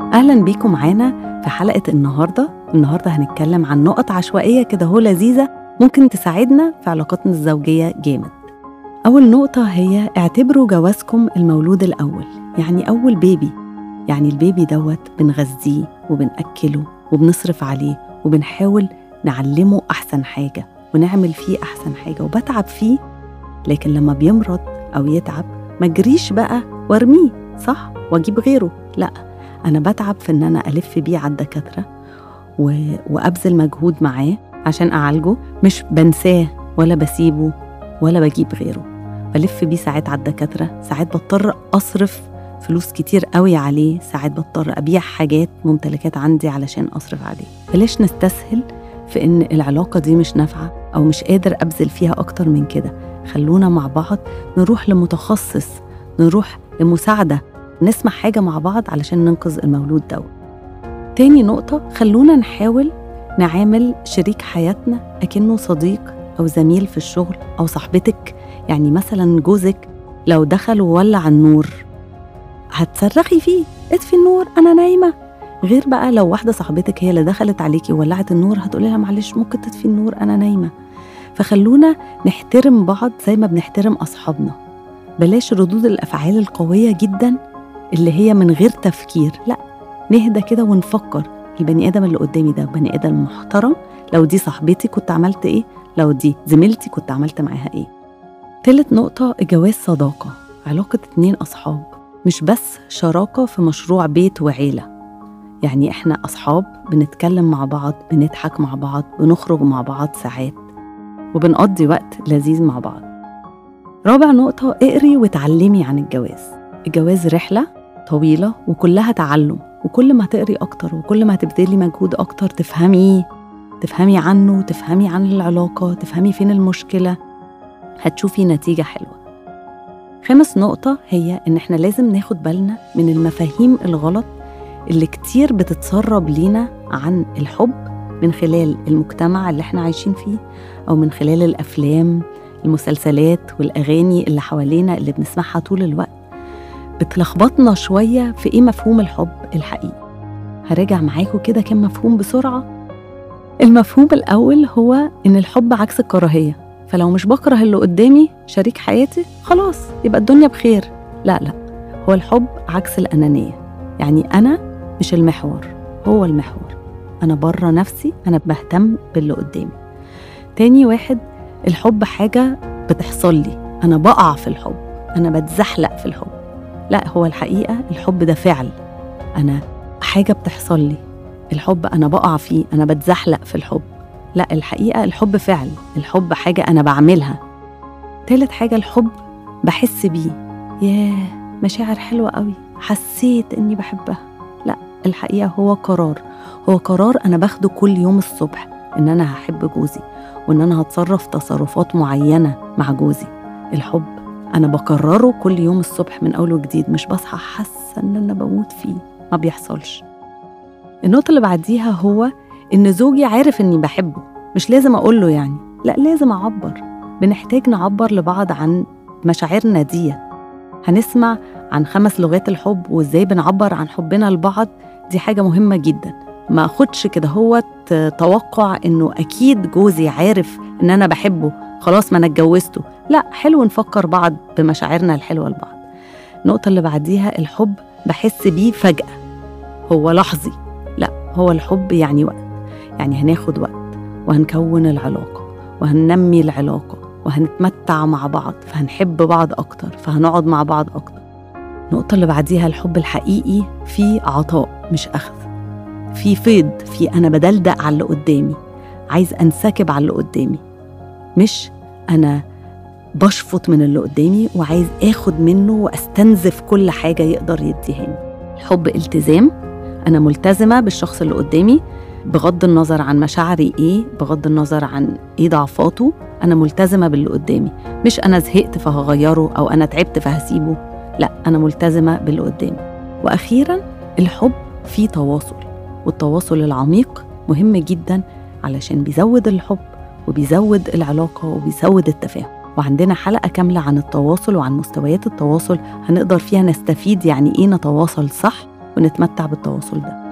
أهلا بيكم معانا في حلقة النهاردة النهاردة هنتكلم عن نقط عشوائية كده هو لذيذة ممكن تساعدنا في علاقاتنا الزوجية جامد أول نقطة هي اعتبروا جوازكم المولود الأول يعني أول بيبي يعني البيبي دوت بنغذيه وبنأكله وبنصرف عليه وبنحاول نعلمه أحسن حاجة ونعمل فيه أحسن حاجة وبتعب فيه لكن لما بيمرض أو يتعب ما جريش بقى وارميه صح واجيب غيره لا انا بتعب في ان انا الف بيه على الدكاتره و... وابذل مجهود معاه عشان اعالجه مش بنساه ولا بسيبه ولا بجيب غيره بلف بيه ساعات على الدكاتره ساعات بضطر اصرف فلوس كتير قوي عليه ساعات بضطر ابيع حاجات ممتلكات عندي علشان اصرف عليه بلاش نستسهل في ان العلاقه دي مش نافعه او مش قادر ابذل فيها اكتر من كده خلونا مع بعض نروح لمتخصص نروح لمساعده نسمع حاجة مع بعض علشان ننقذ المولود ده تاني نقطة خلونا نحاول نعامل شريك حياتنا أكنه صديق أو زميل في الشغل أو صاحبتك يعني مثلا جوزك لو دخل وولع النور هتصرخي فيه اطفي النور أنا نايمة غير بقى لو واحدة صاحبتك هي اللي دخلت عليكي وولعت النور هتقولي لها معلش ممكن تطفي النور أنا نايمة فخلونا نحترم بعض زي ما بنحترم أصحابنا بلاش ردود الأفعال القوية جدا اللي هي من غير تفكير لا نهدى كده ونفكر البني ادم اللي قدامي ده بني ادم محترم لو دي صاحبتي كنت عملت ايه لو دي زميلتي كنت عملت معاها ايه تالت نقطة الجواز صداقة علاقة اتنين أصحاب مش بس شراكة في مشروع بيت وعيلة يعني إحنا أصحاب بنتكلم مع بعض بنضحك مع بعض بنخرج مع بعض ساعات وبنقضي وقت لذيذ مع بعض رابع نقطة اقري وتعلمي عن الجواز الجواز رحلة طويلة وكلها تعلم وكل ما تقري أكتر وكل ما تبذلي مجهود أكتر تفهمي تفهمي عنه تفهمي عن العلاقة تفهمي فين المشكلة هتشوفي نتيجة حلوة خامس نقطة هي إن إحنا لازم ناخد بالنا من المفاهيم الغلط اللي كتير بتتسرب لينا عن الحب من خلال المجتمع اللي إحنا عايشين فيه أو من خلال الأفلام المسلسلات والأغاني اللي حوالينا اللي بنسمعها طول الوقت بتلخبطنا شوية في إيه مفهوم الحب الحقيقي هراجع معاكم كده كم مفهوم بسرعة المفهوم الأول هو إن الحب عكس الكراهية فلو مش بكره اللي قدامي شريك حياتي خلاص يبقى الدنيا بخير لا لا هو الحب عكس الأنانية يعني أنا مش المحور هو المحور أنا بره نفسي أنا بهتم باللي قدامي تاني واحد الحب حاجة بتحصل لي أنا بقع في الحب أنا بتزحلق في الحب لا هو الحقيقة الحب ده فعل أنا حاجة بتحصل لي الحب أنا بقع فيه أنا بتزحلق في الحب لا الحقيقة الحب فعل الحب حاجة أنا بعملها تالت حاجة الحب بحس بيه ياه مشاعر حلوة قوي حسيت إني بحبها لا الحقيقة هو قرار هو قرار أنا باخده كل يوم الصبح إن أنا هحب جوزي وإن أنا هتصرف تصرفات معينة مع جوزي الحب أنا بكرره كل يوم الصبح من أول وجديد مش بصحى حاسة إن أنا بموت فيه ما بيحصلش النقطة اللي بعديها هو إن زوجي عارف إني بحبه مش لازم أقول له يعني لا لازم أعبر بنحتاج نعبر لبعض عن مشاعرنا دي هنسمع عن خمس لغات الحب وإزاي بنعبر عن حبنا لبعض دي حاجة مهمة جدا ما أخدش كده هو توقع إنه أكيد جوزي عارف إن أنا بحبه خلاص ما أنا اتجوزته لا حلو نفكر بعض بمشاعرنا الحلوة لبعض النقطة اللي بعديها الحب بحس بيه فجأة هو لحظي لا هو الحب يعني وقت يعني هناخد وقت وهنكون العلاقة وهننمي العلاقة وهنتمتع مع بعض فهنحب بعض أكتر فهنقعد مع بعض أكتر النقطة اللي بعديها الحب الحقيقي في عطاء مش أخذ في فيض في أنا بدلدق على اللي قدامي عايز أنسكب على اللي قدامي مش أنا بشفط من اللي قدامي وعايز اخد منه واستنزف كل حاجه يقدر يديهاني الحب التزام انا ملتزمه بالشخص اللي قدامي بغض النظر عن مشاعري ايه بغض النظر عن ايه ضعفاته انا ملتزمه باللي قدامي مش انا زهقت فهغيره او انا تعبت فهسيبه لا انا ملتزمه باللي قدامي واخيرا الحب فيه تواصل والتواصل العميق مهم جدا علشان بيزود الحب وبيزود العلاقه وبيزود التفاهم وعندنا حلقة كاملة عن التواصل وعن مستويات التواصل هنقدر فيها نستفيد يعني إيه نتواصل صح ونتمتع بالتواصل ده